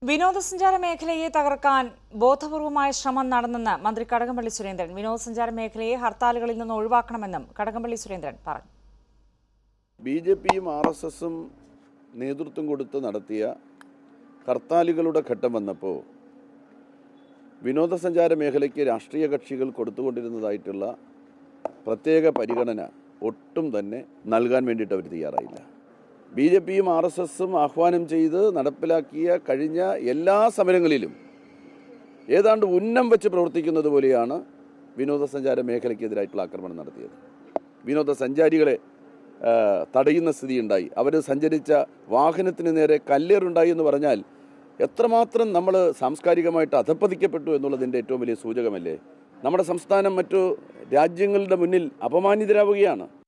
വിനോദസഞ്ചാര മേഖലയെ തകർക്കാൻ ബോധപൂർവമായ ശ്രമം നടന്നെന്ന് മന്ത്രി കടകംപള്ളി സുരേന്ദ്രൻ വിനോദസഞ്ചാര മേഖലയെ ഹർത്താലുകളിൽ നിന്ന് ഒഴിവാക്കണമെന്നും കടകംപള്ളി സുരേന്ദ്രൻ പറഞ്ഞു ബി ജെ പിയും ആർ എസ് എസും നേതൃത്വം കൊടുത്ത് നടത്തിയ ഹർത്താലുകളുടെ ഘട്ടം വന്നപ്പോൾ വിനോദസഞ്ചാര മേഖലയ്ക്ക് രാഷ്ട്രീയ കക്ഷികൾ കൊടുത്തുകൊണ്ടിരുന്നതായിട്ടുള്ള പ്രത്യേക പരിഗണന ഒട്ടും തന്നെ നൽകാൻ വേണ്ടിയിട്ട് അവർ തയ്യാറായില്ല ബി ജെ പിയും ആർ എസ് എസും ആഹ്വാനം ചെയ്ത് നടപ്പിലാക്കിയ കഴിഞ്ഞ എല്ലാ സമരങ്ങളിലും ഏതാണ്ട് ഉന്നം വെച്ച് പ്രവർത്തിക്കുന്നത് പോലെയാണ് വിനോദസഞ്ചാര മേഖലയ്ക്കെതിരായിട്ടുള്ള ആക്രമണം നടത്തിയത് വിനോദസഞ്ചാരികളെ ആ, തടയുന്ന സ്ഥിതിയുണ്ടായി അവർ സഞ്ചരിച്ച വാഹനത്തിന് നേരെ കല്ലേറുണ്ടായി എന്ന് പറഞ്ഞാൽ എത്രമാത്രം നമ്മൾ സാംസ്കാരികമായിട്ട് അധപ്പതിക്കപ്പെട്ടു എന്നുള്ളതിൻ്റെ ഏറ്റവും വലിയ സൂചകമല്ലേ നമ്മുടെ സംസ്ഥാനം മറ്റു രാജ്യങ്ങളുടെ മുന്നിൽ അപമാനിതരാവുകയാണ്